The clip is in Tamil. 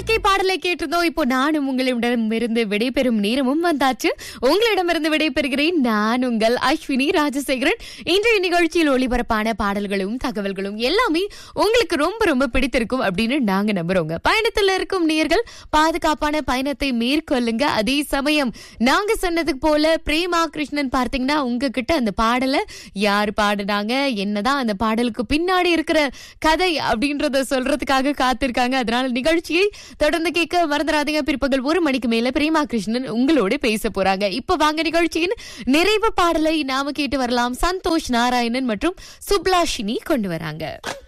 வாழ்க்கை பாடலை கேட்டிருந்தோம் இப்போ நானும் உங்களிடமிருந்து விடைபெறும் நேரமும் வந்தாச்சு உங்களிடமிருந்து விடைபெறுகிறேன் நான் உங்கள் அஸ்வினி ராஜசேகரன் இன்றைய நிகழ்ச்சியில் ஒளிபரப்பான பாடல்களும் தகவல்களும் எல்லாமே உங்களுக்கு ரொம்ப ரொம்ப பிடித்திருக்கும் அப்படின்னு நாங்க நம்புறோங்க பயணத்துல இருக்கும் நேர்கள் பாதுகாப்பான பயணத்தை மேற்கொள்ளுங்க அதே சமயம் நாங்க சொன்னதுக்கு போல பிரேமா கிருஷ்ணன் பார்த்தீங்கன்னா உங்ககிட்ட அந்த பாடலை யார் பாடுனாங்க என்னதான் அந்த பாடலுக்கு பின்னாடி இருக்கிற கதை அப்படின்றத சொல்றதுக்காக காத்திருக்காங்க அதனால நிகழ்ச்சியை தொடர்ந்து கேட்க மறந்துடாதீங்க பிற்பகல் ஒரு மணிக்கு மேல பிரேமா கிருஷ்ணன் உங்களோட பேச போறாங்க இப்ப வாங்க நிகழ்ச்சியின் நிறைவு பாடலை நாம கேட்டு வரலாம் சந்தோஷ் நாராயணன் மற்றும் சுப்லாஷினி கொண்டு வராங்க